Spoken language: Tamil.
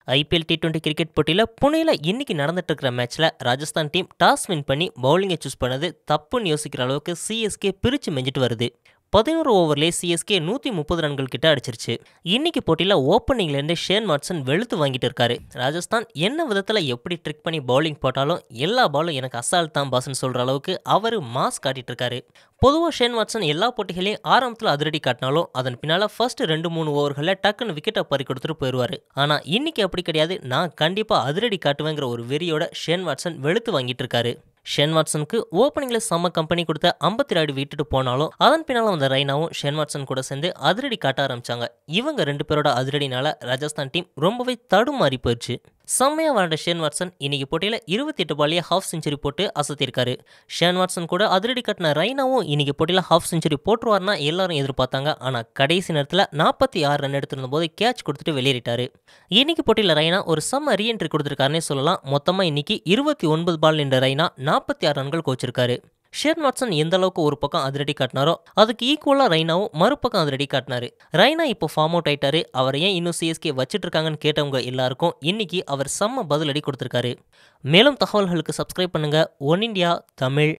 ஐபிஎல் டி டுவெண்ட்டி கிரிக்கெட் போட்டியில் புனேல இன்னைக்கு நடந்துட்டு இருக்கிற மேட்ச்ல ராஜஸ்தான் டீம் டாஸ் வின் பண்ணி பவுலிங்கை சூஸ் பண்ணது தப்புன்னு யோசிக்கிற அளவுக்கு சிஎஸ்கே பிரிச்சு மெஞ்சிட்டு வருது பதினோரு ஓவர்லேயே சிஎஸ்கே நூற்றி முப்பது ரன்கள் கிட்ட அடிச்சிருச்சு இன்னைக்கு போட்டியில் ஓப்பனிங்லேருந்து ஷேன் வாட்சன் வெளுத்து வாங்கிட்டு இருக்காரு ராஜஸ்தான் என்ன விதத்தில் எப்படி ட்ரிக் பண்ணி பவுலிங் போட்டாலும் எல்லா பாலும் எனக்கு அசால்ட் தான் பாஸ்ன்னு சொல்கிற அளவுக்கு அவர் மாஸ் காட்டிட்டு இருக்காரு பொதுவாக ஷேன் வாட்சன் எல்லா போட்டிகளையும் ஆரம்பத்தில் அதிரடி காட்டினாலும் அதன் பின்னால் ஃபர்ஸ்ட் ரெண்டு மூணு ஓவர்களில் டக்குன்னு விக்கெட்டை பறி கொடுத்துட்டு போயிடுவார் ஆனால் இன்னைக்கு அப்படி கிடையாது நான் கண்டிப்பாக அதிரடி காட்டுவேங்கிற ஒரு வெறியோட ஷேன் வாட்சன் வெளுத்து வாங்கிட்டு இருக்காரு ஷென் வாட்சனுக்கு ஓப்பனிங்கில் செம்ம கம்பெனி கொடுத்த ஐம்பத்தி ரெண்டு விட்டுட்டு போனாலும் அதன் பின்னால் வந்த ரைனாவும் ஷென் வாட்சன் கூட சேர்ந்து அதிரடி காட்ட ஆரம்பிச்சாங்க இவங்க ரெண்டு பேரோட அதிரடினால ராஜஸ்தான் டீம் ரொம்பவே தடுமாறி போயிடுச்சு செம்மையாக விளாண்ட ஷேன் வாட்சன் இன்னைக்கு போட்டியில் இருபத்தி எட்டு பாலியே ஹாஃப் செஞ்சுரி போட்டு அசத்திருக்காரு ஷேன் வாட்சன் கூட அதிரடி கட்டின ரைனாவும் இன்னைக்கு போட்டியில் ஹாஃப் செஞ்சுரி போட்டுருவார்னா எல்லாரும் எதிர்பார்த்தாங்க ஆனால் கடைசி நேரத்தில் நாற்பத்தி ஆறு ரன் எடுத்திருந்த போது கேட்ச் கொடுத்துட்டு வெளியேறிட்டாரு இன்னைக்கு போட்டியில் ரைனா ஒரு செம்ம ரீஎன்ட்ரி கொடுத்துருக்காருன்னே சொல்லலாம் மொத்தமாக இன்னைக்கு இருபத்தி ஒன்பது பால் நின்ற ரைனா நாற்பத்தி ஆறு ரன்கள் கோச்சிருக்காரு ஷேன் வாட்சன் எந்த அளவுக்கு ஒரு பக்கம் அதிரடி காட்டினாரோ அதுக்கு ஈக்குவலாக ரைனாவும் மறுபக்கம் அதிரடி காட்டினாரு ரைனா இப்போ ஃபார்ம் அவுட் ஆயிட்டாரு அவர் ஏன் இன்னும் சிஎஸ்கே வச்சிட்டு இருக்காங்கன்னு கேட்டவங்க எல்லாருக்கும் இன்னைக்கு அவர் செம்ம பதிலடி கொடுத்துருக்காரு மேலும் தகவல்களுக்கு சப்ஸ்கிரைப் பண்ணுங்க ஒன் இண்டியா தமிழ்